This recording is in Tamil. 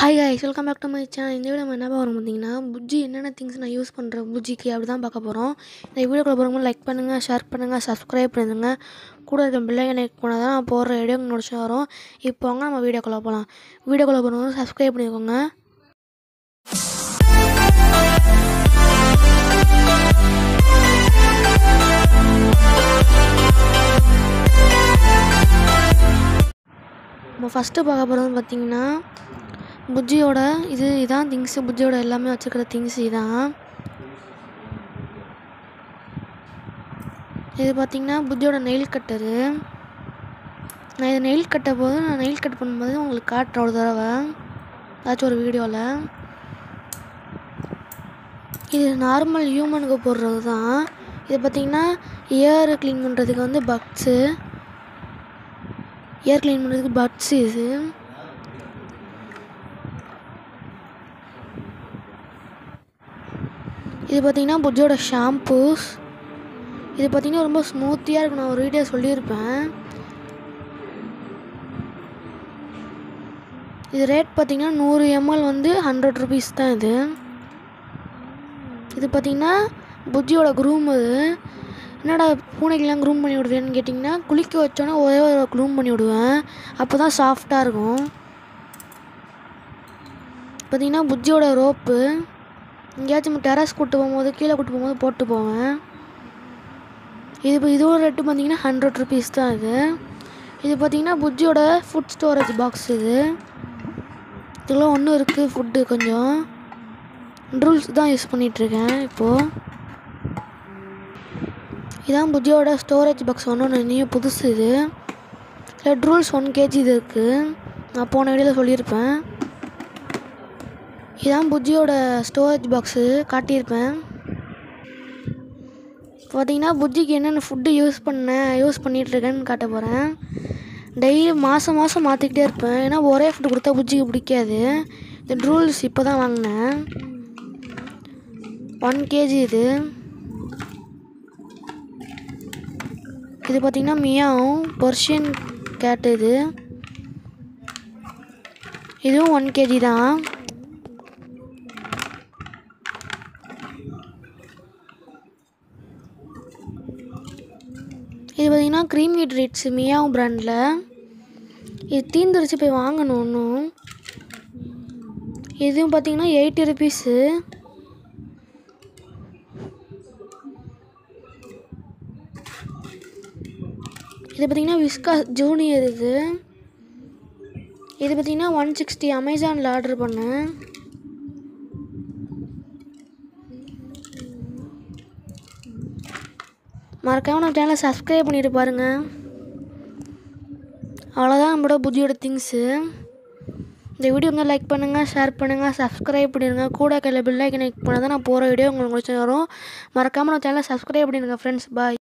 hi guys welcome back to my channel இந்த வீடியோ நம்ம என்ன பார்க்க பார்த்தீங்கன்னா புஜ்ஜி என்னென்ன திங்ஸ் நான் யூஸ் பண்ணுறேன் புஜ்ஜிக்கு அப்படி தான் பார்க்க போகிறோம் இந்த வீடியோக்குள்ள போகிறவங்க லைக் பண்ணுங்கள் ஷேர் பண்ணுங்கள் சப்ஸ்கிரைப் பண்ணுங்க கூட இருக்க பிள்ளைங்க லைக் பண்ணால் தான் நான் போடுற வீடியோ நோட்டிச்சு வரும் இப்போ வாங்க நம்ம வீடியோக்குள்ளே போகலாம் வீடியோக்குள்ளே போகிறவங்க சப்ஸ்கிரைப் பண்ணிக்கோங்க நம்ம ஃபஸ்ட்டு பார்க்க போகிறது பார்த்தீங்கன்னா புஜ்ஜியோட இது இதான் திங்ஸு புஜ்ஜியோட எல்லாமே வச்சுருக்கிற திங்ஸ் இதான் இது பார்த்தீங்கன்னா புஜ்ஜியோட நெயில் கட்டரு நான் இது நெயில் கட்ட போது நான் நெயில் கட் பண்ணும்போது உங்களுக்கு காட்டுறேன் ஒரு தடவை ஏதாச்சும் ஒரு வீடியோவில் இது நார்மல் ஹியூமனுக்கு போடுறது தான் இது பார்த்தீங்கன்னா ஏர் க்ளீன் பண்ணுறதுக்கு வந்து பக்ஸு ஏர் க்ளீன் பண்ணுறதுக்கு பட்ஸ் இது இது பார்த்தீங்கன்னா புஜ்ஜோட ஷாம்பூஸ் இது பார்த்தீங்கன்னா ரொம்ப ஸ்மூத்தியாக இருக்கும் நான் ஒரு வீடியோ சொல்லியிருப்பேன் இது ரேட் பார்த்தீங்கன்னா நூறு எம்எல் வந்து ஹண்ட்ரட் ருபீஸ் தான் இது இது பார்த்தீங்கன்னா புஜ்ஜியோட க்ரூம் அது என்னடா பூனைக்கெல்லாம் க்ரூம் பண்ணி விடுவேன்னு கேட்டிங்கன்னா குளிக்க வச்சோன்னே ஒரே ஒரு க்ரூம் பண்ணி விடுவேன் அப்போ தான் சாஃப்டாக இருக்கும் பார்த்தீங்கன்னா புஜ்ஜியோட ரோப்பு எங்கேயாச்சும் டெரஸ் கூட்டு போகும்போது கீழே கூட்டு போகும்போது போட்டு போவேன் இது இப்போ இதோட ரேட்டு பார்த்தீங்கன்னா ஹண்ட்ரட் ருபீஸ் தான் இது இது பார்த்தீங்கன்னா புஜ்ஜியோட ஃபுட் ஸ்டோரேஜ் பாக்ஸ் இது இதெல்லாம் ஒன்றும் இருக்குது ஃபுட்டு கொஞ்சம் ரூல்ஸ் தான் யூஸ் பண்ணிகிட்ருக்கேன் இப்போது இதான் புஜ்ஜியோட ஸ்டோரேஜ் பாக்ஸ் ஒன்று நியூ புதுசு இது ரெட் ரூல்ஸ் ஒன் கேஜி இது இருக்குது நான் போன வீடியோவில் சொல்லியிருப்பேன் இதான் புஜ்ஜியோட ஸ்டோரேஜ் பாக்ஸு காட்டியிருப்பேன் பார்த்தீங்கன்னா புஜ்ஜிக்கு என்னென்ன ஃபுட்டு யூஸ் பண்ணேன் யூஸ் பண்ணிகிட்ருக்கேன்னு காட்ட போகிறேன் டெய்லி மாதம் மாதம் மாற்றிக்கிட்டே இருப்பேன் ஏன்னா ஒரே ஃபுட்டு கொடுத்தா புஜ்ஜிக்கு பிடிக்காது இந்த ரூல்ஸ் இப்போ தான் வாங்கினேன் ஒன் கேஜி இது இது பார்த்திங்கன்னா மியாவும் பர்ஷியன் கேட் இது இதுவும் ஒன் கேஜி தான் இது பார்த்திங்கன்னா க்ரீம் ஹீட் ரீட்ஸ் மியாவும் ப்ராண்டில் இது தீந்துருச்சு போய் வாங்கணும் ஒன்றும் இதுவும் பார்த்திங்கன்னா எயிட்டி ருபீஸு இது பார்த்திங்கன்னா விஸ்கா ஜூனியர் இது இது பார்த்திங்கன்னா ஒன் சிக்ஸ்டி அமேசானில் ஆர்டர் பண்ணேன் மறக்காமல் நம்ம சேனலை சப்ஸ்கிரைப் பண்ணிட்டு பாருங்கள் அவ்வளோதான் நம்மளோட புஜியோட திங்ஸு இந்த வீடியோ வந்து லைக் பண்ணுங்கள் ஷேர் பண்ணுங்கள் சப்ஸ்கிரைப் பண்ணிடுங்க கூட கையில் பில் ஐக்கன் கிளிக் பண்ணால் தான் நான் போகிற வீடியோ உங்களுக்கு வரும் மறக்காமல் நம்ம சேனலை சப்ஸ்கிரைப் பண்ணிடுங்க ஃப்ரெண்ட்ஸ் பாய்